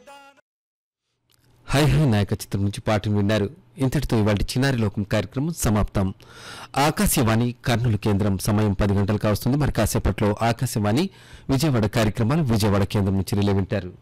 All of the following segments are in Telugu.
హై హై నాయక చిత్రం నుంచి పాటను విన్నారు ఇంతటితో ఇవాళ చిన్నారి లోకం కార్యక్రమం సమాప్తం ఆకాశవాణి కర్నూలు కేంద్రం సమయం పది గంటలకు వస్తుంది మరి కాసేపట్లో ఆకాశవాణి విజయవాడ కార్యక్రమాలు విజయవాడ కేంద్రం నుంచి రిలే వింటారు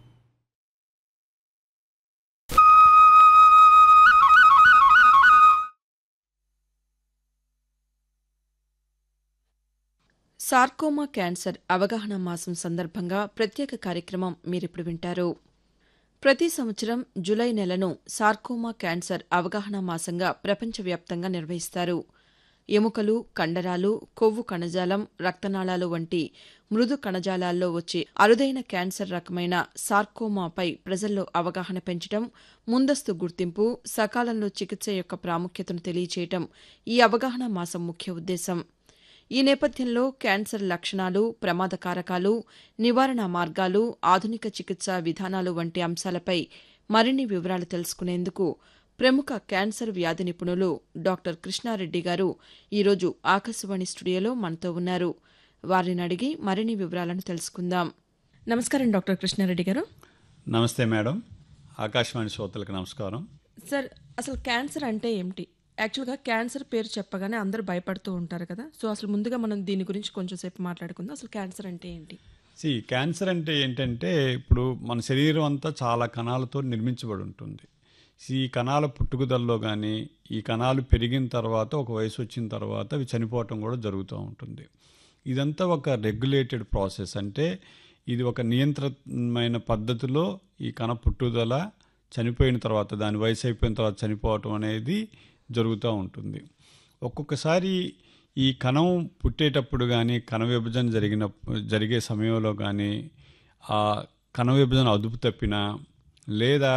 సార్కోమా క్యాన్సర్ అవగాహన మాసం సందర్భంగా ప్రత్యేక కార్యక్రమం మీరిప్పుడు వింటారు ప్రతి సంవత్సరం జులై నెలను సార్కోమా క్యాన్సర్ అవగాహన మాసంగా ప్రపంచవ్యాప్తంగా నిర్వహిస్తారు ఎముకలు కండరాలు కొవ్వు కణజాలం రక్తనాళాలు వంటి మృదు కణజాలాల్లో వచ్చే అరుదైన క్యాన్సర్ రకమైన సార్కోమాపై ప్రజల్లో అవగాహన పెంచడం ముందస్తు గుర్తింపు సకాలంలో చికిత్స యొక్క ప్రాముఖ్యతను తెలియచేయటం ఈ అవగాహన మాసం ముఖ్య ఉద్దేశం ఈ నేపథ్యంలో క్యాన్సర్ లక్షణాలు ప్రమాద కారకాలు నివారణ మార్గాలు ఆధునిక చికిత్సా విధానాలు వంటి అంశాలపై మరిన్ని వివరాలు తెలుసుకునేందుకు ప్రముఖ క్యాన్సర్ వ్యాధి నిపుణులు డాక్టర్ కృష్ణారెడ్డి గారు ఈరోజు ఆకాశవాణి స్టూడియోలో మనతో ఉన్నారు వారిని అడిగి మరిన్ని వివరాలను తెలుసుకుందాం నమస్కారం డాక్టర్ కృష్ణారెడ్డి గారు నమస్తే మేడం ఆకాశవాణి శ్రోతలకు నమస్కారం సార్ అసలు క్యాన్సర్ అంటే ఏమిటి యాక్చువల్గా క్యాన్సర్ పేరు చెప్పగానే అందరూ భయపడుతూ ఉంటారు కదా సో అసలు ముందుగా మనం దీని గురించి కొంచెం సేపు మాట్లాడుకుందాం అసలు క్యాన్సర్ అంటే ఏంటి సి క్యాన్సర్ అంటే ఏంటంటే ఇప్పుడు మన శరీరం అంతా చాలా కణాలతో నిర్మించబడి ఉంటుంది ఈ కణాల పుట్టుకదల్లో కానీ ఈ కణాలు పెరిగిన తర్వాత ఒక వయసు వచ్చిన తర్వాత అవి చనిపోవటం కూడా జరుగుతూ ఉంటుంది ఇదంతా ఒక రెగ్యులేటెడ్ ప్రాసెస్ అంటే ఇది ఒక నియంత్రణమైన పద్ధతిలో ఈ కణ పుట్టుదల చనిపోయిన తర్వాత దాని వయసు అయిపోయిన తర్వాత చనిపోవటం అనేది జరుగుతూ ఉంటుంది ఒక్కొక్కసారి ఈ కణం పుట్టేటప్పుడు కానీ కణ విభజన జరిగిన జరిగే సమయంలో కానీ ఆ కణ విభజన అదుపు తప్పినా లేదా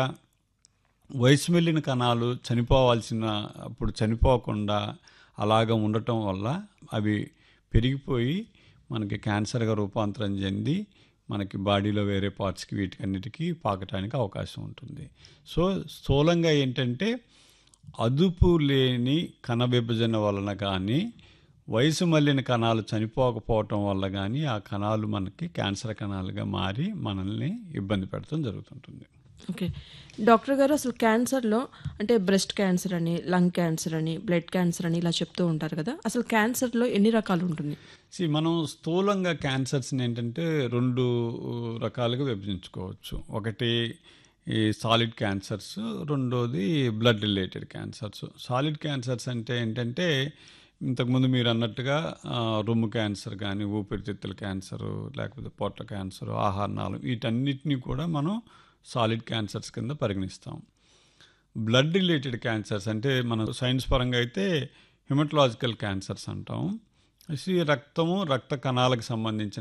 వయసు వెళ్ళిన కణాలు చనిపోవాల్సిన అప్పుడు చనిపోకుండా అలాగ ఉండటం వల్ల అవి పెరిగిపోయి మనకి క్యాన్సర్గా రూపాంతరం చెంది మనకి బాడీలో వేరే పార్ట్స్కి వీటికన్నిటికీ పాకటానికి అవకాశం ఉంటుంది సో స్థూలంగా ఏంటంటే అదుపు లేని కణ విభజన వలన కానీ వయసు మళ్ళిన కణాలు చనిపోకపోవటం వల్ల కానీ ఆ కణాలు మనకి క్యాన్సర్ కణాలుగా మారి మనల్ని ఇబ్బంది పెడతాం జరుగుతుంటుంది ఓకే డాక్టర్ గారు అసలు క్యాన్సర్లో అంటే బ్రెస్ట్ క్యాన్సర్ అని లంగ్ క్యాన్సర్ అని బ్లడ్ క్యాన్సర్ అని ఇలా చెప్తూ ఉంటారు కదా అసలు క్యాన్సర్లో ఎన్ని రకాలు ఉంటుంది సి మనం స్థూలంగా క్యాన్సర్స్ని ఏంటంటే రెండు రకాలుగా విభజించుకోవచ్చు ఒకటి ఈ సాలిడ్ క్యాన్సర్స్ రెండోది blood related cancers solid cancers అంటే ఏంటంటే ఇంతకుముందు మీరు అన్నట్టుగా ఆ, రొమ్ము క్యాన్సర్ కానీ ఊపిరితిత్తుల క్యాన్సరు లేకపోతే పొట్ట క్యాన్సర్ ఆహారణాలు వీటన్నిటిని కూడా మనం సాలిడ్ క్యాన్సర్స్ కింద పరిగణిస్తాం బ్లడ్ రిలేటెడ్ క్యాన్సర్స్ అంటే మన సైన్స్ పరంగా అయితే హిమటలాజికల్ క్యాన్సర్స్ అంటాం ఈ రక్తము రక్త కణాలకు సంబంధించిన